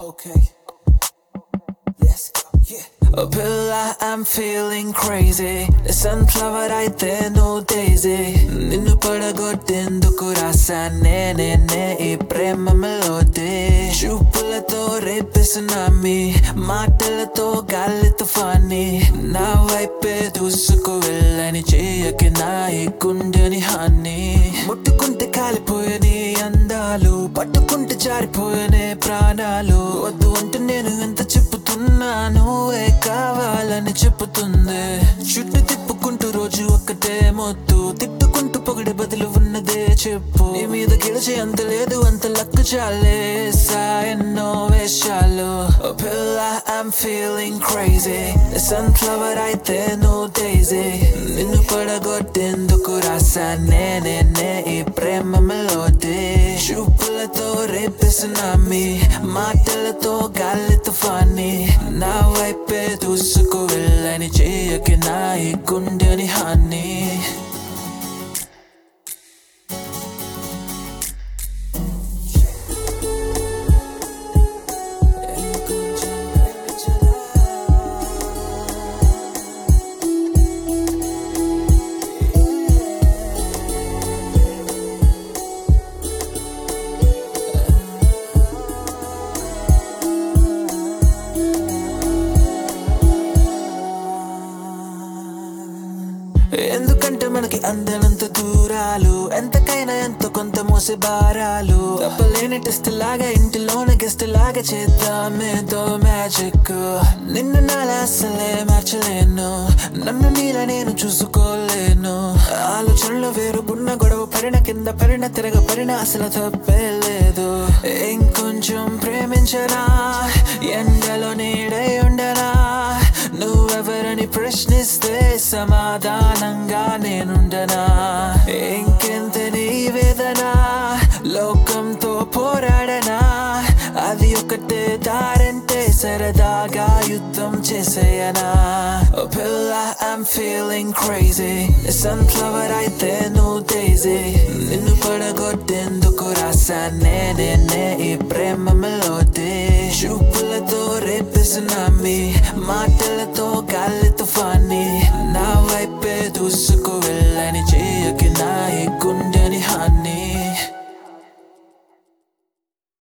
Okay. Let's go. Yeah. Oh, Pilla, I'm feeling crazy. The sunflower అయితే నువ్వు Daisy నిన్ను పడగొట్టేందుకు రాసా నేనే నే ఈ ప్రేమ మెలోడీ చూపులతో రేపిస్తున్నామి మాటలతో గాలి తుఫాని నా వైపే దూసుకు వెళ్ళని చేయకి నా ఈ గుండెని హాని ముట్టుకుంటే కాలిపోయని అందాలు పట్టుకుంటే జారిపోయనే ప్రాణాలు వద్దు అంటే నేను ఎంత చెప్పుతున్నాను ఏ కావాలని చెప్పుతుంది చుట్టూ తిప్పుకుంటూ రోజు ఒక్కటే మొత్తు తిట్టుకుంటూ పొగడి బదులు ఉన్నదే చెప్పు నీ మీద గెలిచి అంత లేదు అంత లక్కు చాలే ఎన్నో వేషాలు ఓ పిల్ల I'm feeling crazy సన్ఫ్లవర్ అయితే నువ్వు డైజీ నిన్ను పడగొట్టేందుకు రాసా నేనే నే ఈ ప్రేమ మెలోడీ చూపులతో రేపిస్తున్నామి మాటలతో గాలి తుఫాని నా వైపే దూసుకు వెళ్ళని చేయకి నా ఈ గుండెని హాని ఎందుకంటే మనకి అందనంత దూరాలు ఎంతకైనా ఎంతో కొంత మోసే భారాలు తప్పలేని టెస్ట్ లాగా ఇంటిలోన గెస్ట్ లాగా చేద్దామేదో మ్యాజిక్ నిన్ను నాలా అసలే మార్చలేను నన్ను నీలా నేను చూసుకోలేను ఆలోచనలు వేరు గున్న గొడవ పడిన కింద పడిన తిరగ పడిన అసలు తప్పే లేదు ఇంకొంచెం ప్రేమించనా ఎండలో నీడై ఉండనా నువ్వెవరని ప్రశ్నిస్తే సమాధానంగా నేనుండనా ఇంకెంత నీ వేదన లోకంతో పోరాడనా అది ఒకటే దారంటే సరదాగా యుద్ధం చేసేయనా ఓ పిల్ల I'm feeling crazy సన్ఫ్లవర్ అయితే నువ్వు డైజీ నిన్ను పడగొట్టేందుకు రాసా నేనే నే ఈ ప్రేమ మెలోడీ చూపులతో రేపిస్తున్నామి మాటలతో గాలి తుఫాని నా వైపే దూసుకు